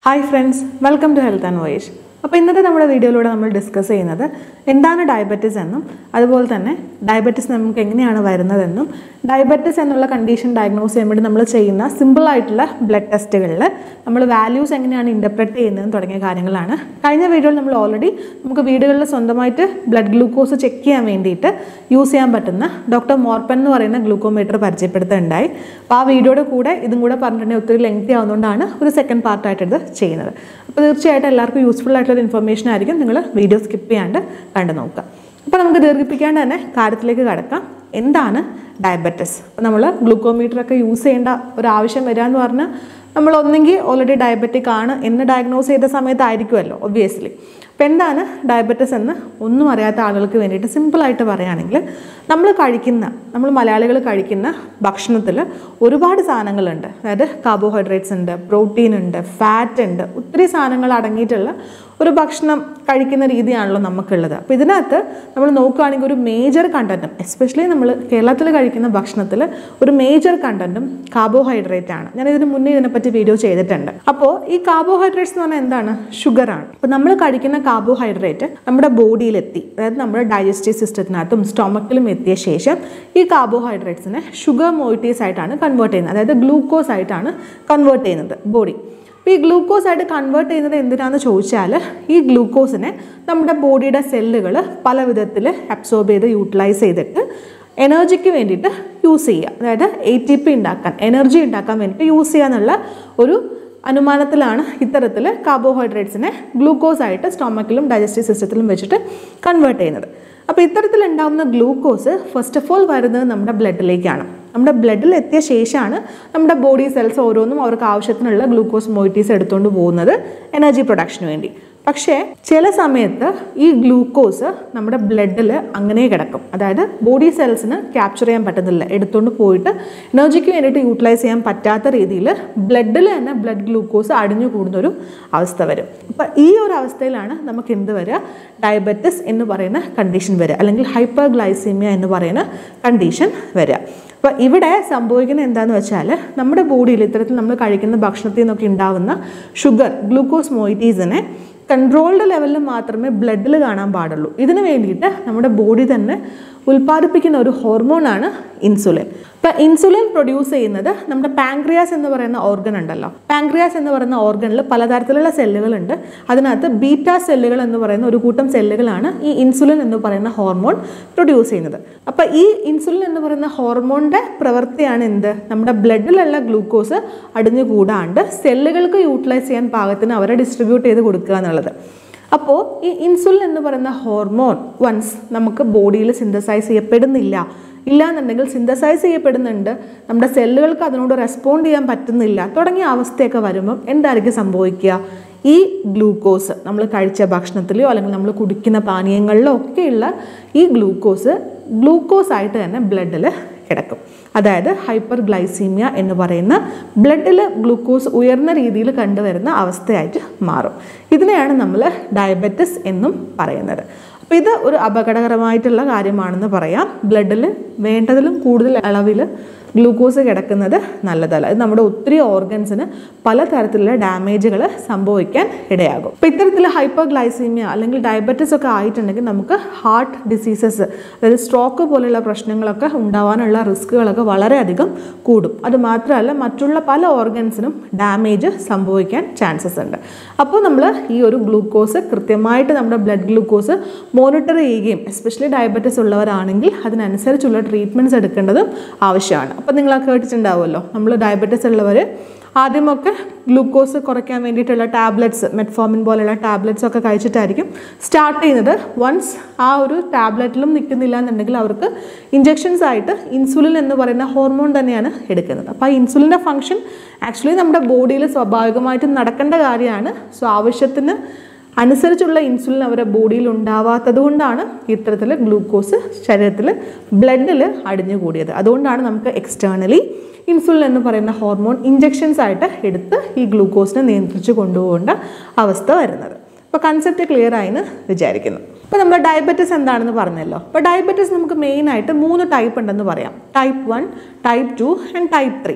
hi friends welcome to health and voyage അപ്പോൾ ഇന്നത്തെ നമ്മുടെ വീഡിയോയിലൂടെ നമ്മൾ ഡിസ്കസ് ചെയ്യുന്നത് എന്താണ് ഡയബറ്റിസ് എന്നും അതുപോലെ തന്നെ ഡയബറ്റിസ് നമുക്ക് എങ്ങനെയാണ് വരുന്നതെന്നും ഡയബറ്റിസ് എന്നുള്ള കണ്ടീഷൻ ഡയഗ്നോസ് ചെയ്യാൻ വേണ്ടി നമ്മൾ ചെയ്യുന്ന സിമ്പിൾ ആയിട്ടുള്ള ബ്ലഡ് ടെസ്റ്റുകളിൽ നമ്മൾ വാല്യൂസ് എങ്ങനെയാണ് ഇൻ്റർപ്രറ്റ് ചെയ്യുന്നതെന്ന് തുടങ്ങിയ കാര്യങ്ങളാണ് കഴിഞ്ഞ വീഡിയോയിൽ നമ്മൾ ഓൾറെഡി നമുക്ക് വീടുകളിൽ സ്വന്തമായിട്ട് ബ്ലഡ് ഗ്ലൂക്കോസ് ചെക്ക് ചെയ്യാൻ വേണ്ടിയിട്ട് യൂസ് ചെയ്യാൻ പറ്റുന്ന ഡോക്ടർ മോർപ്പൻ എന്ന് പറയുന്ന ഗ്ലൂക്കോമീറ്റർ പരിചയപ്പെടുത്തുന്നുണ്ടായി അപ്പോൾ ആ വീഡിയോയുടെ കൂടെ ഇതും കൂടെ പറഞ്ഞിട്ടുണ്ടെങ്കിൽ ഒത്തിരി ലെങ്തി ആവുന്നതുകൊണ്ടാണ് ഒരു സെക്കൻഡ് പാർട്ടായിട്ട് ഇത് ചെയ്യുന്നത് അപ്പോൾ തീർച്ചയായിട്ടും എല്ലാവർക്കും യൂസ്ഫുൾ ആയിട്ടുള്ള ഇൻഫർമേഷൻ ആയിരിക്കും നിങ്ങൾ വീഡിയോ സ്കിപ്പ് ചെയ്യാണ്ട് കണ്ടു നോക്കുക അപ്പോൾ നമുക്ക് ദീർഘിപ്പിക്കാണ്ട് തന്നെ കാര്യത്തിലേക്ക് കടക്കാം എന്താണ് ഡയബറ്റിസ് അപ്പോൾ നമ്മൾ ഗ്ലൂക്കോമീറ്റർ ഒക്കെ യൂസ് ചെയ്യേണ്ട ഒരു ആവശ്യം വരിക എന്ന് പറഞ്ഞാൽ നമ്മൾ ഒന്നെങ്കിൽ ഓൾറെഡി ഡയബറ്റിക് ആണ് എന്ന് ഡയഗ്നോസ് ചെയ്ത സമയത്തായിരിക്കുമല്ലോ ഒബ്വിയസ്ലി അപ്പോൾ എന്താണ് ഡയബറ്റിസ് എന്ന് ഒന്നും അറിയാത്ത ആളുകൾക്ക് വേണ്ടിയിട്ട് സിമ്പിളായിട്ട് പറയുകയാണെങ്കിൽ നമ്മൾ കഴിക്കുന്ന നമ്മൾ മലയാളികൾ കഴിക്കുന്ന ഭക്ഷണത്തിൽ ഒരുപാട് സാധനങ്ങളുണ്ട് അതായത് കാർബോഹൈഡ്രേറ്റ്സ് ഉണ്ട് പ്രോട്ടീൻ ഉണ്ട് ഫാറ്റ് ഉണ്ട് ഒത്തിരി സാധനങ്ങൾ അടങ്ങിയിട്ടുള്ള ഒരു ഭക്ഷണം കഴിക്കുന്ന രീതിയാണല്ലോ നമുക്കുള്ളത് അപ്പോൾ ഇതിനകത്ത് നമ്മൾ നോക്കുകയാണെങ്കിൽ ഒരു മേജർ കണ്ടൻറ്റും എസ്പെഷ്യലി നമ്മൾ കേരളത്തിൽ കഴിക്കുന്ന ഭക്ഷണത്തിൽ ഒരു മേജർ കണ്ടൻറ്റും കാർബോഹൈഡ്രേറ്റ് ആണ് ഞാൻ ഇതിന് മുന്നേ ഇതിനെപ്പറ്റി വീഡിയോ ചെയ്തിട്ടുണ്ട് അപ്പോൾ ഈ കാർബോഹൈഡ്രേറ്റ്സ് എന്ന് പറഞ്ഞാൽ എന്താണ് ഷുഗറാണ് അപ്പോൾ നമ്മൾ കഴിക്കുന്ന കാർബോഹൈഡ്രേറ്റ് നമ്മുടെ ബോഡിയിലെത്തി അതായത് നമ്മുടെ ഡൈജസ്റ്റീവ് സിസ്റ്റത്തിനകത്തും സ്റ്റൊമക്കിലും എത്തിയ ശേഷം ഈ കാർബോഹൈഡ്രേറ്റ്സിനെ ഷുഗർ മോയിറ്റീസ് ആയിട്ടാണ് കൺവേർട്ട് ചെയ്യുന്നത് അതായത് ഗ്ലൂക്കോസ് ആയിട്ടാണ് കൺവേർട്ട് ചെയ്യുന്നത് ബോഡി അപ്പോൾ ഈ ഗ്ലൂക്കോസ് ആയിട്ട് കൺവേർട്ട് ചെയ്യുന്നത് എന്തിനാണെന്ന് ചോദിച്ചാൽ ഈ ഗ്ലൂക്കോസിനെ നമ്മുടെ ബോഡിയുടെ സെല്ലുകൾ പല വിധത്തിൽ അബ്സോർബ് ചെയ്ത് യൂട്ടിലൈസ് ചെയ്തിട്ട് എനർജിക്ക് വേണ്ടിയിട്ട് യൂസ് ചെയ്യുക അതായത് എ ടി പി ഉണ്ടാക്കാൻ എനർജി ഉണ്ടാക്കാൻ വേണ്ടിയിട്ട് യൂസ് ചെയ്യുക എന്നുള്ള ഒരു അനുമാനത്തിലാണ് ഇത്തരത്തിൽ കാർബോഹൈഡ്രേറ്റ്സിനെ ഗ്ലൂക്കോസ് ആയിട്ട് സ്റ്റൊമക്കിലും ഡൈജസ്റ്റീവ് സിസ്റ്റത്തിലും വെച്ചിട്ട് കൺവേർട്ട് ചെയ്യുന്നത് അപ്പോൾ ഇത്തരത്തിൽ ഉണ്ടാകുന്ന ഗ്ലൂക്കോസ് ഫസ്റ്റ് ഓഫ് ഓൾ വരുന്നത് നമ്മുടെ ബ്ലഡിലേക്കാണ് നമ്മുടെ ബ്ലഡിൽ എത്തിയ ശേഷമാണ് നമ്മുടെ ബോഡി സെൽസ് ഓരോന്നും അവർക്ക് ആവശ്യത്തിനുള്ള ഗ്ലൂക്കോസ് മൊയിറ്റീസ് എടുത്തുകൊണ്ട് പോകുന്നത് എനർജി പ്രൊഡക്ഷന് വേണ്ടി പക്ഷേ ചില സമയത്ത് ഈ ഗ്ലൂക്കോസ് നമ്മുടെ ബ്ലഡിൽ അങ്ങനെ കിടക്കും അതായത് ബോഡി സെൽസിന് ക്യാപ്ചർ ചെയ്യാൻ പറ്റുന്നില്ല എടുത്തുകൊണ്ട് പോയിട്ട് എനർജിക്ക് വേണ്ടിയിട്ട് യൂട്ടിലൈസ് ചെയ്യാൻ പറ്റാത്ത രീതിയിൽ ബ്ലഡിൽ തന്നെ ബ്ലഡ് ഗ്ലൂക്കോസ് അടിഞ്ഞു കൂടുന്നൊരു അവസ്ഥ വരും അപ്പോൾ ഈ ഒരു അവസ്ഥയിലാണ് നമുക്ക് എന്ത് വരിക ഡയബറ്റിസ് എന്ന് പറയുന്ന കണ്ടീഷൻ വരിക അല്ലെങ്കിൽ ഹൈപ്പർ ഗ്ലൈസീമിയ എന്ന് പറയുന്ന കണ്ടീഷൻ വരിക അപ്പോൾ ഇവിടെ സംഭവിക്കുന്നത് എന്താണെന്ന് വെച്ചാൽ നമ്മുടെ ബോഡിയിൽ ഇത്തരത്തിൽ നമ്മൾ കഴിക്കുന്ന ഭക്ഷണത്തിൽ നിന്നൊക്കെ ഉണ്ടാവുന്ന ഷുഗർ ഗ്ലൂക്കോസ് മൊയിറ്റീസിനെ കൺട്രോൾഡ് ലെവലിൽ മാത്രമേ ബ്ലഡിൽ കാണാൻ പാടുള്ളൂ ഇതിന് വേണ്ടിയിട്ട് നമ്മുടെ ബോഡി തന്നെ ഉൽപ്പാദിപ്പിക്കുന്ന ഒരു ഹോർമോണാണ് ഇൻസുലിൻ ഇപ്പം ഇൻസുലിൻ പ്രൊഡ്യൂസ് ചെയ്യുന്നത് നമ്മുടെ പാങ്ക്രിയാസ് എന്ന് പറയുന്ന ഓർഗൻ ഉണ്ടല്ലോ പാങ്ക്രിയാസ് എന്ന് പറയുന്ന ഓർഗനിൽ പലതരത്തിലുള്ള സെല്ലുകളുണ്ട് അതിനകത്ത് ബീറ്റ സെല്ലുകൾ എന്ന് പറയുന്ന ഒരു കൂട്ടം സെല്ലുകളാണ് ഈ ഇൻസുലിൻ എന്ന് പറയുന്ന ഹോർമോൺ പ്രൊഡ്യൂസ് ചെയ്യുന്നത് അപ്പം ഈ ഇൻസുലിൻ എന്ന് പറയുന്ന ഹോർമോണിൻ്റെ പ്രവൃത്തിയാണ് എന്ത് നമ്മുടെ ബ്ലഡിലുള്ള ഗ്ലൂക്കോസ് അടിഞ്ഞു കൂടാണ്ട് സെല്ലുകൾക്ക് യൂട്ടിലൈസ് ചെയ്യാൻ പാകത്തിന് അവരെ ഡിസ്ട്രിബ്യൂട്ട് ചെയ്ത് കൊടുക്കുക എന്നുള്ളത് അപ്പോൾ ഈ ഇൻസുലിൻ എന്ന് പറയുന്ന ഹോർമോൺ വൺസ് നമുക്ക് ബോഡിയിൽ സിന്തസൈസ് ചെയ്യപ്പെടുന്നില്ല ഇല്ല എന്നുണ്ടെങ്കിൽ സിന്തസൈസ് ചെയ്യപ്പെടുന്നുണ്ട് നമ്മുടെ സെല്ലുകൾക്ക് അതിനോട് റെസ്പോണ്ട് ചെയ്യാൻ പറ്റുന്നില്ല തുടങ്ങിയ അവസ്ഥയൊക്കെ വരുമ്പം എന്തായിരിക്കും സംഭവിക്കുക ഈ ഗ്ലൂക്കോസ് നമ്മൾ കഴിച്ച ഭക്ഷണത്തിലെയോ അല്ലെങ്കിൽ നമ്മൾ കുടിക്കുന്ന പാനീയങ്ങളിലോ ഒക്കെയുള്ള ഈ ഗ്ലൂക്കോസ് ഗ്ലൂക്കോസ് ആയിട്ട് തന്നെ ബ്ലഡിൽ കിടക്കും അതായത് ഹൈപ്പർ ഗ്ലൈസീമിയ എന്ന് പറയുന്ന ബ്ലഡിൽ ഗ്ലൂക്കോസ് ഉയർന്ന രീതിയിൽ കണ്ടുവരുന്ന അവസ്ഥയായിട്ട് മാറും ഇതിനെയാണ് നമ്മൾ ഡയബറ്റിസ് എന്നും പറയുന്നത് അപ്പോൾ ഇത് ഒരു അപകടകരമായിട്ടുള്ള കാര്യമാണെന്ന് പറയാം ബ്ലഡിൽ വേണ്ടതിലും കൂടുതൽ അളവിൽ ഗ്ലൂക്കോസ് കിടക്കുന്നത് നല്ലതല്ല ഇത് നമ്മുടെ ഒത്തിരി ഓർഗൻസിന് പലതരത്തിലുള്ള ഡാമേജുകൾ സംഭവിക്കാൻ ഇടയാകും അപ്പോൾ ഇത്തരത്തിൽ ഹൈപ്പർ ഗ്ലൈസീമിയ അല്ലെങ്കിൽ ഡയബറ്റിസ് ഒക്കെ ആയിട്ടുണ്ടെങ്കിൽ നമുക്ക് ഹാർട്ട് ഡിസീസസ് അതായത് സ്ട്രോക്ക് പോലെയുള്ള പ്രശ്നങ്ങളൊക്കെ ഉണ്ടാവാനുള്ള റിസ്കുകളൊക്കെ വളരെയധികം കൂടും അത് മാത്രമല്ല മറ്റുള്ള പല ഓർഗൻസിനും ഡാമേജ് സംഭവിക്കാൻ ചാൻസസ് ഉണ്ട് അപ്പോൾ നമ്മൾ ഈ ഒരു ഗ്ലൂക്കോസ് കൃത്യമായിട്ട് നമ്മുടെ ബ്ലഡ് ഗ്ലൂക്കോസ് മോണിറ്റർ ചെയ്യുകയും എസ്പെഷ്യലി ഡയബറ്റിസ് ഉള്ളവരാണെങ്കിൽ അതിനനുസരിച്ചുള്ള ട്രീറ്റ്മെൻറ്റ്സ് എടുക്കേണ്ടതും ആവശ്യമാണ് അപ്പോൾ നിങ്ങൾ കേട്ടിട്ടുണ്ടാവുമല്ലോ നമ്മൾ ഡയബറ്റിസ് ഉള്ളവർ ആദ്യമൊക്കെ ഗ്ലൂക്കോസ് കുറയ്ക്കാൻ വേണ്ടിയിട്ടുള്ള ടാബ്ലറ്റ്സ് മെറ്റ്ഫോമിൻ പോലെയുള്ള ടാബ്ലറ്റ്സ് ഒക്കെ കഴിച്ചിട്ടായിരിക്കും സ്റ്റാർട്ട് ചെയ്യുന്നത് വൺസ് ആ ഒരു ടാബ്ലറ്റിലും നിൽക്കുന്നില്ല എന്നുണ്ടെങ്കിൽ അവർക്ക് ഇഞ്ചെക്ഷൻസ് ആയിട്ട് ഇൻസുലിൻ എന്ന് പറയുന്ന ഹോർമോൺ തന്നെയാണ് എടുക്കുന്നത് അപ്പോൾ ആ ഇൻസുലിൻ്റെ ഫംഗ്ഷൻ ആക്ച്വലി നമ്മുടെ ബോഡിയിൽ സ്വാഭാവികമായിട്ടും നടക്കേണ്ട കാര്യമാണ് സോ ആവശ്യത്തിന് അനുസരിച്ചുള്ള ഇൻസുലിൻ അവരുടെ ബോഡിയിൽ ഉണ്ടാവാത്തത് കൊണ്ടാണ് ഇത്തരത്തിൽ ഗ്ലൂക്കോസ് ശരീരത്തിൽ ബ്ലഡിൽ അടിഞ്ഞുകൂടിയത് അതുകൊണ്ടാണ് നമുക്ക് എക്സ്റ്റേണലി ഇൻസുലിൻ എന്ന് പറയുന്ന ഹോർമോൺ ഇഞ്ചെക്ഷൻസ് ആയിട്ട് എടുത്ത് ഈ ഗ്ലൂക്കോസിനെ നിയന്ത്രിച്ച് കൊണ്ടുപോകേണ്ട അവസ്ഥ വരുന്നത് അപ്പോൾ കൺസെപ്റ്റ് ക്ലിയർ ആയെന്ന് വിചാരിക്കുന്നു അപ്പോൾ നമ്മൾ ഡയബറ്റിസ് എന്താണെന്ന് പറഞ്ഞല്ലോ അപ്പോൾ ഡയബറ്റിസ് നമുക്ക് മെയിനായിട്ട് മൂന്ന് ടൈപ്പ് ഉണ്ടെന്ന് പറയാം type one type two and type three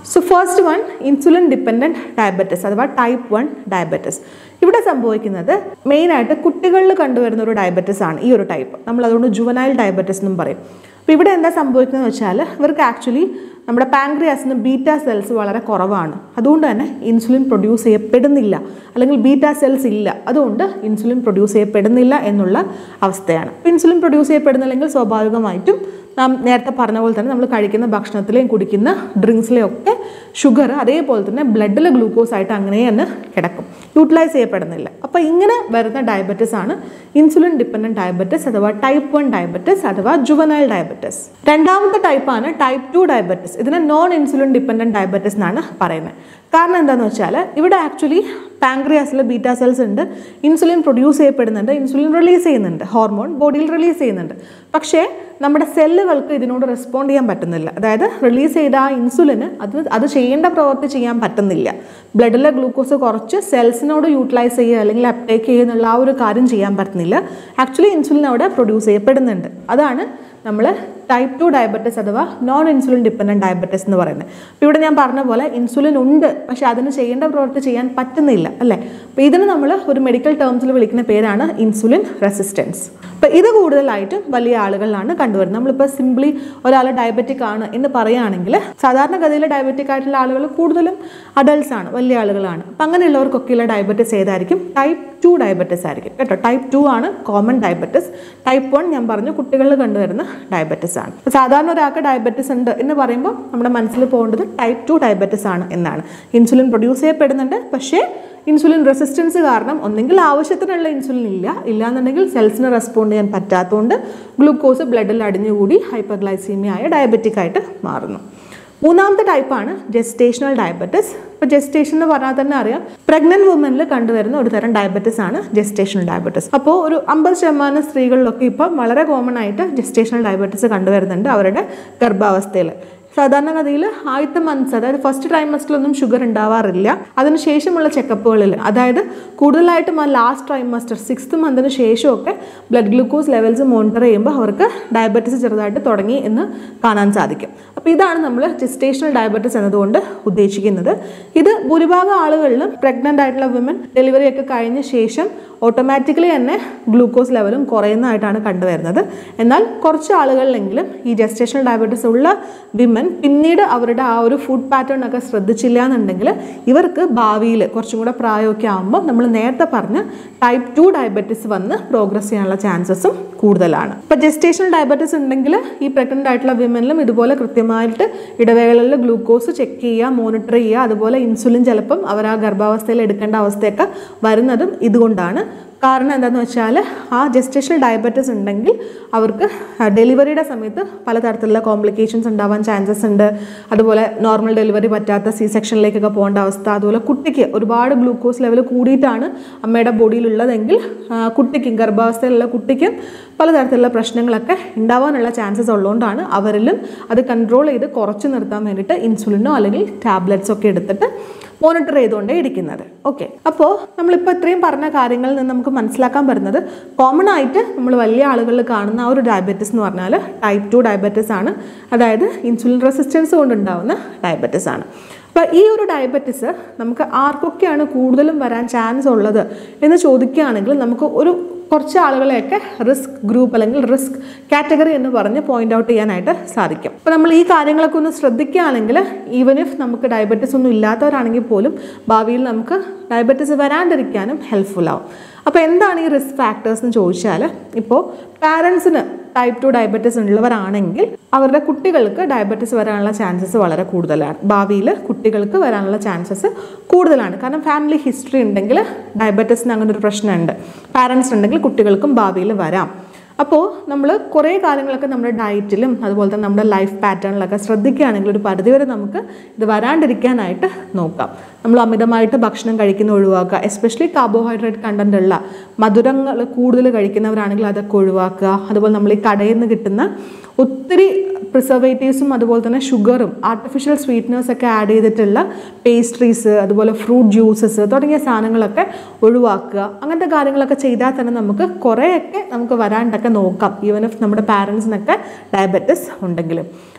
so first one insulin dependent diabetes അഥവാ ടൈപ്പ് വൺ ഡയബറ്റിസ് ഇവിടെ സംഭവിക്കുന്നത് മെയിനായിട്ട് കുട്ടികളിൽ കണ്ടുവരുന്ന ഒരു ഡയബറ്റിസ് ആണ് ഈ ഒരു ടൈപ്പ് നമ്മൾ അതുകൊണ്ട് ജുവനൈൽ ഡയബറ്റിസ് എന്നും പറയും അപ്പോൾ ഇവിടെ എന്താ സംഭവിക്കുന്നത് വെച്ചാൽ ഇവർക്ക് ആക്ച്വലി നമ്മുടെ പാൻക്രിയാസിന് ബീറ്റ സെൽസ് വളരെ കുറവാണ് അതുകൊണ്ട് തന്നെ ഇൻസുലിൻ പ്രൊഡ്യൂസ് ചെയ്യപ്പെടുന്നില്ല അല്ലെങ്കിൽ ബീറ്റ സെൽസ് ഇല്ല അതുകൊണ്ട് ഇൻസുലിൻ പ്രൊഡ്യൂസ് ചെയ്യപ്പെടുന്നില്ല എന്നുള്ള അവസ്ഥയാണ് അപ്പോൾ ഇൻസുലിൻ പ്രൊഡ്യൂസ് ചെയ്യപ്പെടുന്നില്ലെങ്കിൽ സ്വാഭാവികമായിട്ടും നാം നേരത്തെ പറഞ്ഞ പോലെ തന്നെ നമ്മൾ കഴിക്കുന്ന ഭക്ഷണത്തിലെയും കുടിക്കുന്ന ഡ്രിങ്ക്സിലെയും ഒക്കെ ഷുഗർ അതേപോലെ തന്നെ ബ്ലഡിലെ ഗ്ലൂക്കോസ് ആയിട്ട് അങ്ങനെ തന്നെ കിടക്കും യൂട്ടിലൈസ് ചെയ്യപ്പെടുന്നില്ല അപ്പോൾ ഇങ്ങനെ വരുന്ന ഡയബറ്റിസ് ആണ് ഇൻസുലിൻ ഡിപ്പെൻഡൻറ്റ് ഡയബറ്റിസ് അഥവാ ടൈപ്പ് വൺ ഡയബറ്റിസ് അഥവാ ജുവനൈൽ ഡയബറ്റിസ് രണ്ടാമത്തെ ടൈപ്പാണ് ടൈപ്പ് ടു ഡയബറ്റിസ് ഇതിനെ നോൺ ഇൻസുലിൻ ഡിപ്പെൻഡൻറ്റ് ഡയബറ്റിസ് എന്നാണ് പറയുന്നത് കാരണം എന്താണെന്ന് വെച്ചാൽ ഇവിടെ ആക്ച്വലി പാങ്ക്രിയാസിൽ ബീറ്റ സെൽസ് ഉണ്ട് ഇൻസുലിൻ പ്രൊഡ്യൂസ് ചെയ്യപ്പെടുന്നുണ്ട് ഇൻസുലിൻ റിലീസ് ചെയ്യുന്നുണ്ട് ഹോർമോൺ ബോഡിയിൽ റിലീസ് ചെയ്യുന്നുണ്ട് പക്ഷേ നമ്മുടെ സെല്ലുകൾക്ക് ഇതിനോട് റെസ്പോണ്ട് ചെയ്യാൻ പറ്റുന്നില്ല അതായത് റിലീസ് ചെയ്ത ആ ഇൻസുലിന് അത് അത് ചെയ്യേണ്ട പ്രവൃത്തി ചെയ്യാൻ പറ്റുന്നില്ല ബ്ലഡിലെ ഗ്ലൂക്കോസ് കുറച്ച് സെൽസിനോട് യൂട്ടിലൈസ് ചെയ്യുക അല്ലെങ്കിൽ അപ്ടേക്ക് ചെയ്യുക എന്നുള്ള ആ ഒരു കാര്യം ചെയ്യാൻ പറ്റുന്നില്ല ആക്ച്വലി ഇൻസുലിൻ അവിടെ പ്രൊഡ്യൂസ് ചെയ്യപ്പെടുന്നുണ്ട് അതാണ് നമ്മൾ ടൈപ്പ് ടു ഡയബറ്റിസ് അഥവാ നോൺ ഇൻസുലിൻ ഡിപ്പെൻഡൻറ്റ് ഡയബറ്റിസ് എന്ന് പറയുന്നത് അപ്പോൾ ഇവിടെ ഞാൻ പറഞ്ഞ പോലെ ഇൻസുലിൻ ഉണ്ട് പക്ഷേ അതിന് ചെയ്യേണ്ട പ്രവൃത്തി ചെയ്യാൻ പറ്റുന്നില്ല അല്ലേ അപ്പോൾ ഇതിന് നമ്മൾ ഒരു മെഡിക്കൽ ടേംസിൽ വിളിക്കുന്ന പേരാണ് ഇൻസുലിൻ റെസിസ്റ്റൻസ് അപ്പോൾ ഇത് കൂടുതലായിട്ടും വലിയ ആളുകളിലാണ് കണ്ടുവരുന്നത് നമ്മളിപ്പോൾ സിംപ്ലി ഒരാൾ ഡയബറ്റിക് ആണ് എന്ന് പറയുകയാണെങ്കിൽ സാധാരണഗതിയിൽ ഡയബറ്റിക് ആയിട്ടുള്ള ആളുകൾ കൂടുതലും അഡൾട്ട്സ് ആണ് വലിയ ആളുകളാണ് അപ്പം അങ്ങനെയുള്ളവർക്കൊക്കെയുള്ള ഡയബറ്റിസ് ഏതായിരിക്കും ടൈപ്പ് ടു ഡയബറ്റിസ് ആയിരിക്കും കേട്ടോ ടൈപ്പ് ടു ആണ് കോമൺ ഡയബറ്റിസ് ടൈപ്പ് വൺ ഞാൻ പറഞ്ഞു കുട്ടികളിൽ കണ്ടുവരുന്ന ഡയബറ്റിസ് ആണ് അപ്പോൾ സാധാരണ ഒരാൾക്ക് ഡയബറ്റിസ് ഉണ്ട് എന്ന് പറയുമ്പോൾ നമ്മുടെ മനസ്സിൽ പോകേണ്ടത് ടൈപ്പ് ടു ഡയബറ്റിസ് ആണ് എന്നാണ് ഇൻസുലിൻ പ്രൊഡ്യൂസ് ചെയ്യപ്പെടുന്നുണ്ട് പക്ഷേ ഇൻസുലിൻ റെസിസ്റ്റൻസ് കാരണം ഒന്നെങ്കിൽ ആവശ്യത്തിനുള്ള ഇൻസുലിൻ ഇല്ല ഇല്ലാന്നുണ്ടെങ്കിൽ സെൽസിന് റെസ്പോണ്ട് ചെയ്യാൻ പറ്റാത്തതുകൊണ്ട് ഗ്ലൂക്കോസ് ബ്ലഡിൽ അടിഞ്ഞുകൂടി ഹൈപ്പർഗ്ലൈസീമിയ ആയ ഡയബറ്റിക് ആയിട്ട് മാറുന്നു മൂന്നാമത്തെ ടൈപ്പാണ് ജെസ്റ്റേഷണൽ ഡയബറ്റിസ് ഇപ്പോൾ ജെസ്റ്റേഷൻ എന്ന് പറഞ്ഞാൽ തന്നെ അറിയാം പ്രഗ്നന്റ് വുമനിൽ കണ്ടുവരുന്ന ഒരു തരം ഡയബറ്റിസ് ആണ് ജെസ്റ്റേഷണൽ ഡയബറ്റിസ് അപ്പോൾ ഒരു അമ്പത് ശതമാനം സ്ത്രീകളിലൊക്കെ ഇപ്പം വളരെ കോമൺ ആയിട്ട് ജെസ്റ്റേഷണൽ ഡയബറ്റിസ് കണ്ടുവരുന്നുണ്ട് അവരുടെ ഗർഭാവസ്ഥയിൽ സാധാരണഗതിയിൽ ആദ്യത്തെ മന്ത്സ് അതായത് ഫസ്റ്റ് ട്രൈമസ്റ്ററിലൊന്നും ഷുഗർ ഉണ്ടാവാറില്ല അതിനുശേഷമുള്ള ചെക്കപ്പുകളിൽ അതായത് കൂടുതലായിട്ടും ആ ലാസ്റ്റ് ട്രൈമസ്റ്റർ സിക്സ്ത് മന്തിന് ശേഷമൊക്കെ ബ്ലഡ് ഗ്ലൂക്കോസ് ലെവൽസ് മോണിറ്റർ ചെയ്യുമ്പോൾ അവർക്ക് ഡയബറ്റിസ് ചെറുതായിട്ട് തുടങ്ങി എന്ന് കാണാൻ സാധിക്കും അപ്പോൾ ഇതാണ് നമ്മൾ ജെസ്റ്റേഷണൽ ഡയബറ്റിസ് എന്നതുകൊണ്ട് ഉദ്ദേശിക്കുന്നത് ഇത് ഭൂരിഭാഗം ആളുകളിലും പ്രഗ്നൻ്റ് ആയിട്ടുള്ള വിമൻ ഡെലിവറി ഒക്കെ കഴിഞ്ഞ ശേഷം ഓട്ടോമാറ്റിക്കലി തന്നെ ഗ്ലൂക്കോസ് ലെവലും കുറയുന്നതായിട്ടാണ് കണ്ടുവരുന്നത് എന്നാൽ കുറച്ച് ആളുകളിലെങ്കിലും ഈ ജെസ്റ്റേഷണൽ ഡയബറ്റീസ് ഉള്ള വിമൻ പിന്നീട് അവരുടെ ആ ഒരു ഫുഡ് പാറ്റേൺ ഒക്കെ ശ്രദ്ധിച്ചില്ല എന്നുണ്ടെങ്കിൽ ഇവർക്ക് ഭാവിയിൽ കുറച്ചും കൂടെ പ്രായമൊക്കെ ആകുമ്പോൾ നമ്മൾ നേരത്തെ പറഞ്ഞ ടൈപ്പ് ടു ഡയബറ്റീസ് വന്ന് പ്രോഗ്രസ് ചെയ്യാനുള്ള ചാൻസസും കൂടുതലാണ് ഇപ്പോൾ ജെസ്റ്റേഷണൽ ഡയബറ്റീസ് ഉണ്ടെങ്കിൽ ഈ പ്രഗ്നൻ്റ് ആയിട്ടുള്ള വിമനിലും ഇതുപോലെ കൃത്യമായിട്ട് ഇടവേളകളിൽ ഗ്ലൂക്കോസ് ചെക്ക് ചെയ്യുക മോണിറ്റർ ചെയ്യുക അതുപോലെ ഇൻസുലിൻ ചിലപ്പം അവർ ആ ഗർഭാവസ്ഥയിൽ എടുക്കേണ്ട അവസ്ഥയൊക്കെ വരുന്നതും ഇതുകൊണ്ടാണ് കാരണം എന്താണെന്ന് വെച്ചാൽ ആ ജെസ്റ്റേഷണൽ ഡയബറ്റിസ് ഉണ്ടെങ്കിൽ അവർക്ക് ഡെലിവറിയുടെ സമയത്ത് പലതരത്തിലുള്ള കോംപ്ലിക്കേഷൻസ് ഉണ്ടാവാൻ ചാൻസസ് ഉണ്ട് അതുപോലെ നോർമൽ ഡെലിവറി പറ്റാത്ത സി സെക്ഷനിലേക്കൊക്കെ പോകേണ്ട അവസ്ഥ അതുപോലെ കുട്ടിക്ക് ഒരുപാട് ഗ്ലൂക്കോസ് ലെവൽ കൂടിയിട്ടാണ് അമ്മയുടെ ബോഡിയിലുള്ളതെങ്കിൽ ആ, കുട്ടിക്കും ഗർഭാവസ്ഥയിലുള്ള കുട്ടിക്കും പലതരത്തിലുള്ള പ്രശ്നങ്ങളൊക്കെ ഉണ്ടാവാനുള്ള ചാൻസസ് ഉള്ളതുകൊണ്ടാണ് അവരിലും അത് കൺട്രോൾ ചെയ്ത് കുറച്ച് നിർത്താൻ വേണ്ടിയിട്ട് ഇൻസുലിനോ അല്ലെങ്കിൽ ടാബ്ലറ്റ്സ് ഒക്കെ എടുത്തിട്ട് മോണിറ്റർ ചെയ്തുകൊണ്ടേ ഇരിക്കുന്നത് ഓക്കെ അപ്പോൾ നമ്മളിപ്പോൾ ഇത്രയും പറഞ്ഞ കാര്യങ്ങളിൽ നിന്ന് നമുക്ക് മനസ്സിലാക്കാൻ പറ്റുന്നത് കോമൺ ആയിട്ട് നമ്മൾ വലിയ ആളുകളിൽ കാണുന്ന ആ ഒരു ഡയബറ്റിസ് എന്ന് പറഞ്ഞാൽ ടൈപ്പ് ടു ഡയബറ്റിസ് ആണ് അതായത് ഇൻസുലിൻ റെസിസ്റ്റൻസ് കൊണ്ടുണ്ടാവുന്ന ഡയബറ്റിസ് ആണ് അപ്പോൾ ഈ ഒരു ഡയബറ്റിസ് നമുക്ക് ആർക്കൊക്കെയാണ് കൂടുതലും വരാൻ ചാൻസ് ഉള്ളത് എന്ന് ചോദിക്കുകയാണെങ്കിൽ നമുക്ക് ഒരു കുറച്ച് ആളുകളെയൊക്കെ റിസ്ക് ഗ്രൂപ്പ് അല്ലെങ്കിൽ റിസ്ക് കാറ്റഗറി എന്ന് പറഞ്ഞ് പോയിന്റ് ഔട്ട് ചെയ്യാനായിട്ട് സാധിക്കും അപ്പോൾ നമ്മൾ ഈ കാര്യങ്ങളൊക്കെ ഒന്ന് ശ്രദ്ധിക്കുകയാണെങ്കിൽ ഈവൻ ഇഫ് നമുക്ക് ഡയബറ്റിസ് ഒന്നും ഇല്ലാത്തവരാണെങ്കിൽ പോലും ഭാവിയിൽ നമുക്ക് ഡയബറ്റിസ് വരാണ്ടിരിക്കാനും ഹെൽപ്ഫുൾ ആവും അപ്പോൾ എന്താണ് ഈ റിസ്ക് ഫാക്ടേഴ്സ് എന്ന് ചോദിച്ചാൽ ഇപ്പോൾ പാരൻസിന് ടൈപ്പ് ടു ഡയബറ്റിസ് ഉള്ളവരാണെങ്കിൽ അവരുടെ കുട്ടികൾക്ക് ഡയബറ്റിസ് വരാനുള്ള ചാൻസസ് വളരെ കൂടുതലാണ് ഭാവിയിൽ കുട്ടികൾക്ക് വരാനുള്ള ചാൻസസ് കൂടുതലാണ് കാരണം ഫാമിലി ഹിസ്റ്ററി ഉണ്ടെങ്കിൽ ഡയബറ്റിസിന് അങ്ങനെ ഒരു പ്രശ്നമുണ്ട് പാരൻസ് ഉണ്ടെങ്കിൽ കുട്ടികൾക്കും ഭാവിയിൽ വരാം അപ്പോൾ നമ്മൾ കുറേ കാര്യങ്ങളൊക്കെ നമ്മുടെ ഡയറ്റിലും അതുപോലെ തന്നെ നമ്മുടെ ലൈഫ് പാറ്റേണിലൊക്കെ ശ്രദ്ധിക്കുകയാണെങ്കിൽ ഒരു പരിധിവരെ നമുക്ക് ഇത് വരാണ്ടിരിക്കാനായിട്ട് നോക്കാം നമ്മൾ അമിതമായിട്ട് ഭക്ഷണം കഴിക്കുന്ന ഒഴിവാക്കുക എസ്പെഷ്യലി കാർബോഹൈഡ്രേറ്റ് കണ്ടൻ്റ് ഉള്ള മധുരങ്ങൾ കൂടുതൽ കഴിക്കുന്നവരാണെങ്കിൽ അതൊക്കെ ഒഴിവാക്കുക അതുപോലെ നമ്മൾ ഈ കടയിൽ നിന്ന് കിട്ടുന്ന ഒത്തിരി പ്രിസർവേറ്റീവ്സും അതുപോലെ തന്നെ ഷുഗറും ആർട്ടിഫിഷ്യൽ സ്വീറ്റ്നേഴ്സ് ഒക്കെ ആഡ് ചെയ്തിട്ടുള്ള പേസ്ട്രീസ് അതുപോലെ ഫ്രൂട്ട് ജ്യൂസസ് തുടങ്ങിയ സാധനങ്ങളൊക്കെ ഒഴിവാക്കുക അങ്ങനത്തെ കാര്യങ്ങളൊക്കെ ചെയ്താൽ തന്നെ നമുക്ക് കുറേയൊക്കെ നമുക്ക് വരാണ്ടൊക്കെ നോക്കാം ഈവൻ ഇഫ് നമ്മുടെ പാരൻസിനൊക്കെ ഡയബറ്റിസ് ഉണ്ടെങ്കിലും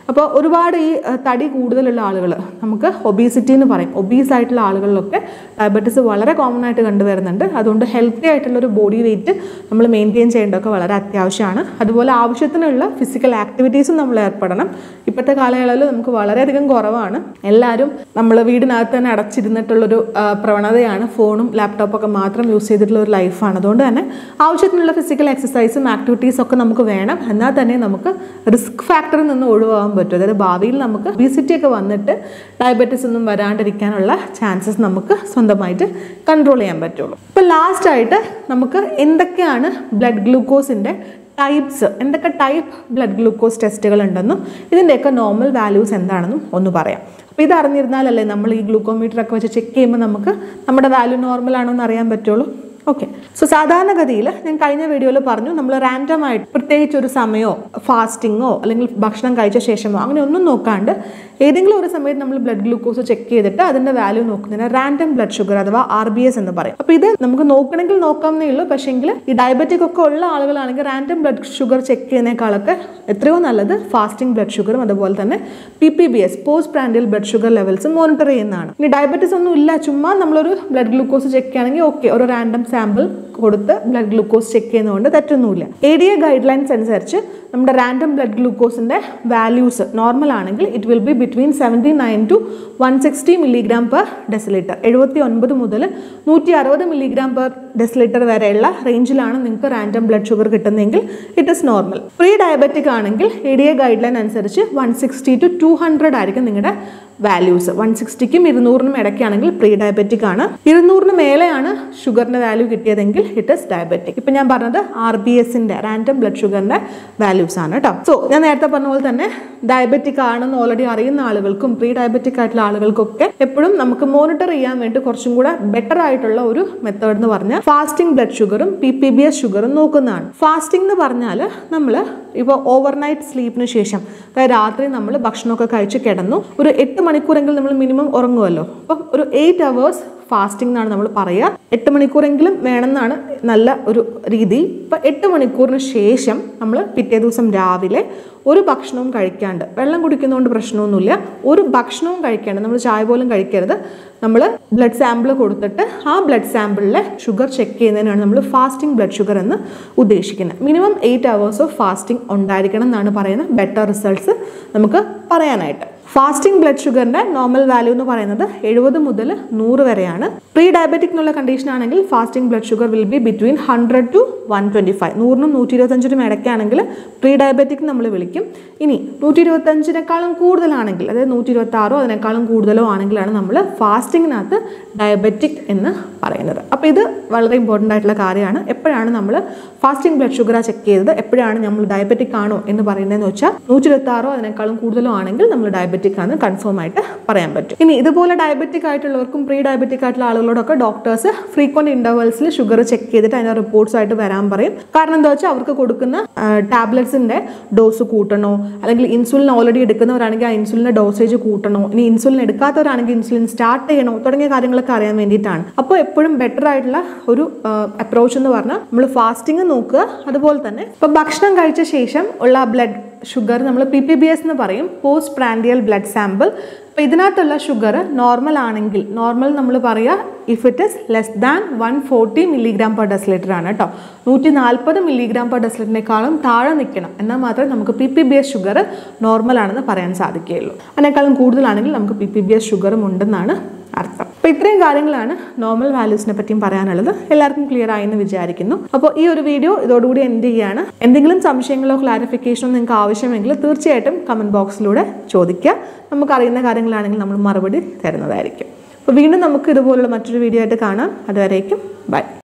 അപ്പോൾ ഒരുപാട് ഈ ആ, തടി കൂടുതലുള്ള ആളുകൾ നമുക്ക് ഒബീസിറ്റി എന്ന് പറയും ഒബീസ് ആയിട്ടുള്ള ആളുകളിലൊക്കെ ഡയബറ്റീസ് വളരെ കോമൺ ആയിട്ട് കണ്ടുവരുന്നുണ്ട് അതുകൊണ്ട് ഹെൽത്തി ആയിട്ടുള്ള ഒരു ബോഡി വെയിറ്റ് നമ്മൾ മെയിൻറ്റെയിൻ ചെയ്യേണ്ടതൊക്കെ വളരെ അത്യാവശ്യമാണ് അതുപോലെ ആവശ്യത്തിനുള്ള ഫിസിക്കൽ ആക്ടിവിറ്റീസും നമ്മൾ ഏർപ്പെടണം ഇപ്പോഴത്തെ കാലയളവിൽ നമുക്ക് വളരെയധികം കുറവാണ് എല്ലാവരും നമ്മൾ വീടിനകത്ത് തന്നെ അടച്ചിരുന്നിട്ടുള്ളൊരു ആ, പ്രവണതയാണ് ഫോണും ലാപ്ടോപ്പൊക്കെ മാത്രം യൂസ് ചെയ്തിട്ടുള്ള ഒരു ലൈഫാണ് അതുകൊണ്ട് തന്നെ ആവശ്യത്തിനുള്ള ഫിസിക്കൽ എക്സസൈസും ആക്ടിവിറ്റീസും ഒക്കെ നമുക്ക് വേണം എന്നാൽ തന്നെ നമുക്ക് റിസ്ക് ഫാക്ടറിൽ നിന്ന് ഒഴിവാകാൻ പറ്റും അതായത് ഭാവിയിൽ നമുക്ക് ഒബീസിറ്റി ഒക്കെ വന്നിട്ട് ഡയബറ്റീസ് ഒന്നും വരാണ്ടിരിക്കാനുള്ള ചാൻസസ് നമുക്ക് സ്വന്തമായിട്ട് കൺട്രോൾ ചെയ്യാൻ പറ്റുള്ളൂ ഇപ്പോൾ ലാസ്റ്റ് ആയിട്ട് നമുക്ക് എന്തൊക്കെയാണ് ബ്ലഡ് ഗ്ലൂക്കോസിൻ്റെ ടൈപ്സ് എന്തൊക്കെ ടൈപ്പ് ബ്ലഡ് ഗ്ലൂക്കോസ് ടെസ്റ്റുകൾ ഉണ്ടെന്നും ഇതിൻ്റെയൊക്കെ നോർമൽ വാല്യൂസ് എന്താണെന്നും ഒന്ന് പറയാം അപ്പോൾ ഇത് അറിഞ്ഞിരുന്നാലല്ലേ നമ്മൾ ഈ ഗ്ലൂക്കോമീറ്റർ ഒക്കെ വെച്ച് ചെക്ക് ചെയ്യുമ്പോൾ നമുക്ക് നമ്മുടെ വാല്യൂ നോർമൽ ആണോ എന്ന് അറിയാൻ പറ്റുള്ളൂ ഓക്കെ സോ സാധാരണഗതിയിൽ ഞാൻ കഴിഞ്ഞ വീഡിയോയിൽ പറഞ്ഞു നമ്മൾ റാൻഡം ആയിട്ട് പ്രത്യേകിച്ച് ഒരു സമയമോ ഫാസ്റ്റിങ്ങോ അല്ലെങ്കിൽ ഭക്ഷണം കഴിച്ച ശേഷമോ അങ്ങനെ ഒന്നും നോക്കാണ്ട് ഏതെങ്കിലും ഒരു സമയത്ത് നമ്മൾ ബ്ലഡ് ഗ്ലൂക്കോസ് ചെക്ക് ചെയ്തിട്ട് അതിന്റെ വാല്യൂ നോക്കുന്നതിന് റാൻഡം ബ്ലഡ് ഷുഗർ അഥവാ ആർ ബി എസ് എന്ന് പറയും അപ്പോൾ ഇത് നമുക്ക് നോക്കണമെങ്കിൽ നോക്കാവുന്നേ ഉള്ളൂ പക്ഷേങ്കിൽ ഈ ഡയബറ്റിക് ഒക്കെ ഉള്ള ആളുകളാണെങ്കിൽ റാൻഡം ബ്ലഡ് ഷുഗർ ചെക്ക് ചെയ്യുന്നതിനേക്കാളൊക്കെ എത്രയോ നല്ലത് ഫാസ്റ്റിംഗ് ബ്ലഡ് ഷുഗറും അതുപോലെ തന്നെ P P B S post prandial blood sugar levels monitor ചെയ്യുന്നതാണ് ഇനി ഡയബറ്റീസ് ഒന്നും ഇല്ല ചുമ്മാ നമ്മളൊരു ബ്ലഡ് ഗ്ലൂക്കോസ് ചെക്ക് ചെയ്യുകയാണെങ്കിൽ ഓക്കെ ഒരു റാൻഡം സാമ്പിൾ കൊടുത്ത് ബ്ലഡ് ഗ്ലൂക്കോസ് ചെക്ക് ചെയ്യുന്നതുകൊണ്ട് തെറ്റൊന്നുമില്ല A D A guidelines അനുസരിച്ച് നമ്മുടെ റാൻഡം ബ്ലഡ് ഗ്ലൂക്കോസിന്റെ വാല്യൂസ് നോർമൽ ആണെങ്കിൽ it will be between seventy nine to one sixty milligram per decilitre എഴുപത്തി ഒൻപത് മുതൽ നൂറ്റി അറുപത് മില്ലിഗ്രാം പെർ ഡെസിലിറ്റർ വരെയുള്ള റേഞ്ചിലാണ് നിങ്ങൾക്ക് റാൻഡം ബ്ലഡ് ഷുഗർ കിട്ടുന്നതെങ്കിൽ it is normal prediabetic ആണെങ്കിൽ A D A guideline അനുസരിച്ച് one sixty two two hundred ആയിരിക്കും നിങ്ങളുടെ വാല്യൂസ് വൺ സിക്സ്റ്റിക്കും ഇരുന്നൂറിനും ഇടയ്ക്കാണെങ്കിൽ പ്രീ ഡയബറ്റിക് ആണ് ഇരുന്നൂറിന് മേലെയാണ് ഷുഗറിന്റെ വാല്യൂ കിട്ടിയതെങ്കിൽ ഇറ്റ് ഇസ് ഡയബറ്റിക് ഇപ്പം ഞാൻ പറഞ്ഞത് ആർ ബി എസിന്റെ റാൻഡം ബ്ലഡ് ഷുഗറിന്റെ വാല്യൂസ് ആണ് കേട്ടോ സോ ഞാൻ നേരത്തെ പറഞ്ഞ പോലെ തന്നെ ഡയബറ്റിക് ആണെന്ന് ഓൾറെഡി അറിയുന്ന ആളുകൾക്കും പ്രീ ഡയബറ്റിക് ആയിട്ടുള്ള ആളുകൾക്കൊക്കെ എപ്പോഴും നമുക്ക് മോണിറ്റർ ചെയ്യാൻ വേണ്ടി കുറച്ചും കൂടെ ബെറ്റർ ആയിട്ടുള്ള ഒരു മെത്തേഡ് എന്ന് പറഞ്ഞാൽ ഫാസ്റ്റിംഗ് ബ്ലഡ് ഷുഗറും പി പി ബി എസ് ഷുഗറും നോക്കുന്നതാണ് ഫാസ്റ്റിംഗ് എന്ന് പറഞ്ഞാൽ നമ്മൾ ഇപ്പോൾ ഓവർനൈറ്റ് സ്ലീപ്പിന് ശേഷം അതായത് രാത്രി നമ്മൾ ഭക്ഷണമൊക്കെ കഴിച്ച് കിടന്നു ഒരു എട്ട് മണിക്കൂറെങ്കിലും നമ്മൾ മിനിമം ഉറങ്ങുമല്ലോ അപ്പം ഒരു എയ്റ്റ് അവേഴ്സ് ഫാസ്റ്റിംഗ് എന്നാണ് നമ്മൾ പറയുക എട്ട് മണിക്കൂറെങ്കിലും വേണമെന്നാണ് നല്ല ഒരു രീതി ഇപ്പം എട്ട് മണിക്കൂറിന് ശേഷം നമ്മൾ പിറ്റേ ദിവസം രാവിലെ ഒരു ഭക്ഷണവും കഴിക്കാണ്ട് വെള്ളം കുടിക്കുന്നതുകൊണ്ട് പ്രശ്നമൊന്നുമില്ല ഒരു ഭക്ഷണവും കഴിക്കാണ്ട് നമ്മൾ ചായ പോലും കഴിക്കരുത് നമ്മൾ ബ്ലഡ് സാമ്പിൾ കൊടുത്തിട്ട് ആ ബ്ലഡ് സാമ്പിളിലെ ഷുഗർ ചെക്ക് ചെയ്യുന്നതിനാണ് നമ്മൾ ഫാസ്റ്റിംഗ് ബ്ലഡ് ഷുഗർ എന്ന് ഉദ്ദേശിക്കുന്നത് minimum eight hours of fasting ഉണ്ടായിരിക്കണം എന്നാണ് പറയുന്നത് ബെറ്റർ റിസൾട്ട്സ് നമുക്ക് പറയാനായിട്ട് ഫാസ്റ്റിംഗ് ബ്ലഡ് ഷുഗറിന്റെ നോർമൽ വാല്യൂ എന്ന് പറയുന്നത് എഴുപത് മുതൽ നൂറ് വരെയാണ് പ്രീ ഡയബറ്റിക് എന്നുള്ള കണ്ടീഷൻ ആണെങ്കിൽ fasting blood sugar will be between hundred to one twenty five നൂറിനും നൂറ്റി ഇരുപത്തഞ്ചിനും ഇടയ്ക്കാണെങ്കിൽ പ്രീ ഡയബറ്റിക് നമ്മൾ വിളിക്കും ഇനി നൂറ്റി ഇരുപത്തഞ്ചിനേക്കാളും കൂടുതലാണെങ്കിൽ അതായത് നൂറ്റി ഇരുപത്തി ആറോ അതിനേക്കാളും കൂടുതലോ ആണെങ്കിലാണ് നമ്മൾ ഫാസ്റ്റിങ്ങിനകത്ത് ഡയബറ്റിക് എന്ന് പറയുന്നത് അപ്പോൾ ഇത് വളരെ ഇമ്പോർട്ടൻ്റ് ആയിട്ടുള്ള കാര്യമാണ് എപ്പോഴാണ് നമ്മൾ ഫാസ്റ്റിംഗ് ബ്ലഡ് ഷുഗർ ചെക്ക് ചെയ്തത് എപ്പോഴാണ് നമ്മൾ ഡയബറ്റിക് ആണോ എന്ന് പറയുന്നതെന്ന് വെച്ചാൽ നൂറ്റി ഇരുപത്തി ആറോ അതിനേക്കാളും കൂടുതലോ ആണെങ്കിൽ നമ്മൾ ഡയബറ്റിക് ആണ് കൺഫേം ആയിട്ട് പറയാൻ പറ്റും ഇനി ഇതുപോലെ ഡയബറ്റിക് ആയിട്ടുള്ളവർക്കും പ്രീ ഡയബറ്റിക് ആയിട്ടുള്ള ആളുകളോടൊക്കെ ഡോക്ടേഴ്സ് ഫ്രീക്വന്റ് ഇന്റർവൽസിൽ ഷുഗർ ചെക്ക് ചെയ്തിട്ട് അതിന്റെ റിപ്പോർട്ട്സ് ആയിട്ട് വരാൻ പറയും കാരണം എന്താ വെച്ചാൽ അവർക്ക് കൊടുക്കുന്ന ടാബ്ലറ്റ്സിന്റെ ഡോസ് കൂട്ടണോ അല്ലെങ്കിൽ ഇൻസുലിൻ ഓൾറെഡി എടുക്കുന്നവരാണെങ്കിൽ ആ ഇൻസുലിന്റെ ഡോസേജ് കൂട്ടണോ ഇനി ഇൻസുലിൻ എടുക്കാത്തവരാണെങ്കിൽ ഇൻസുലിൻ സ്റ്റാർട്ട് ചെയ്യണോ തുടങ്ങിയ കാര്യങ്ങളൊക്കെ അറിയാൻ വേണ്ടിയിട്ടാണ് അപ്പോൾ എപ്പോഴും ബെറ്റർ ആയിട്ടുള്ള ഒരു അപ്രോച്ച് എന്ന് പറഞ്ഞാൽ നമ്മൾ ഫാസ്റ്റിംഗ് നോക്കുക അതുപോലെ തന്നെ ഇപ്പം ഭക്ഷണം കഴിച്ച ശേഷം ഉള്ള ബ്ലഡ് ഷുഗർ നമ്മൾ പി പി ബി എസ് എന്ന് പറയും പോസ്റ്റ് പ്രാൻഡിയൽ ബ്ലഡ് സാമ്പിൾ അപ്പോൾ ഇതിനകത്തുള്ള ഷുഗർ നോർമൽ ആണെങ്കിൽ നോർമൽ നമ്മൾ പറയുക if it is less than one forty milligram per decilitre ആണ് കേട്ടോ നൂറ്റി നാൽപ്പത് മില്ലിഗ്രാം പെർ ഡെസിലിറ്ററിനേക്കാളും താഴെ നിൽക്കണം എന്നാൽ മാത്രമേ നമുക്ക് P P B S sugar normal ആണെന്ന് പറയാൻ സാധിക്കുകയുള്ളൂ അതിനേക്കാളും കൂടുതലാണെങ്കിൽ നമുക്ക് പി പി ബി എസ് ഷുഗറും ഉണ്ടെന്നാണ് അർത്ഥം അപ്പോൾ ഇത്രയും കാര്യങ്ങളാണ് നോർമൽ വാല്യൂസിനെ പറ്റിയും പറയാനുള്ളത് എല്ലാവർക്കും ക്ലിയർ ആയി എന്ന് വിചാരിക്കുന്നു അപ്പോൾ ഈ ഒരു വീഡിയോ ഇതോടുകൂടി എൻഡ് ചെയ്യാണ് എന്തെങ്കിലും സംശയങ്ങളോ ക്ലാരിഫിക്കേഷനോ നിങ്ങൾക്ക് ആവശ്യമെങ്കിൽ തീർച്ചയായിട്ടും കമൻറ്റ് ബോക്സിലൂടെ ചോദിക്കുക നമുക്കറിയുന്ന കാര്യങ്ങളാണെങ്കിൽ നമ്മൾ മറുപടി തരുന്നതായിരിക്കും അപ്പോൾ വീണ്ടും നമുക്ക് ഇതുപോലുള്ള മറ്റൊരു വീഡിയോ ആയിട്ട് കാണാം അതുവരേക്കും ബൈ